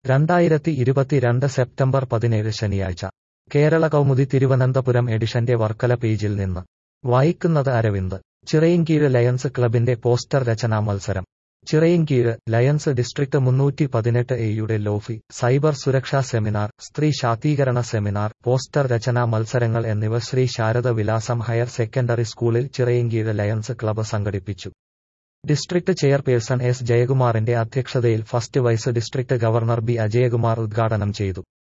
രണ്ടായിരത്തി ഇരുപത്തിരണ്ട് സെപ്റ്റംബർ പതിനേഴ് ശനിയാഴ്ച കേരള കൗമുദി തിരുവനന്തപുരം എഡിഷന്റെ വർക്കല പേജിൽ നിന്ന് വായിക്കുന്നത് അരവിന്ദ് ചിറയിൻകീഴ് ലയൺസ് ക്ലബിന്റെ പോസ്റ്റർ രചനാ മത്സരം ചിറയിൻകീഴ് ലയൺസ് ഡിസ്ട്രിക്ട് മുന്നൂറ്റി പതിനെട്ട് എയുടെ ലോഫി സൈബർ സുരക്ഷാ സെമിനാർ സ്ത്രീ ശാക്തീകരണ സെമിനാർ പോസ്റ്റർ രചനാ മത്സരങ്ങൾ എന്നിവ ശ്രീ ശാരദ വിലാസം ഹയർ സെക്കൻഡറി സ്കൂളിൽ ചിറയിൻകീഴ് ലയൺസ് ക്ലബ്ബ് സംഘടിപ്പിച്ചു ഡിസ്ട്രിക്ട് ചെയർപേഴ്സൺ എസ് ജയകുമാറിന്റെ അധ്യക്ഷതയിൽ first vice district governor B Ajayakumar ഉദ്ഘാടനം ചെയ്തു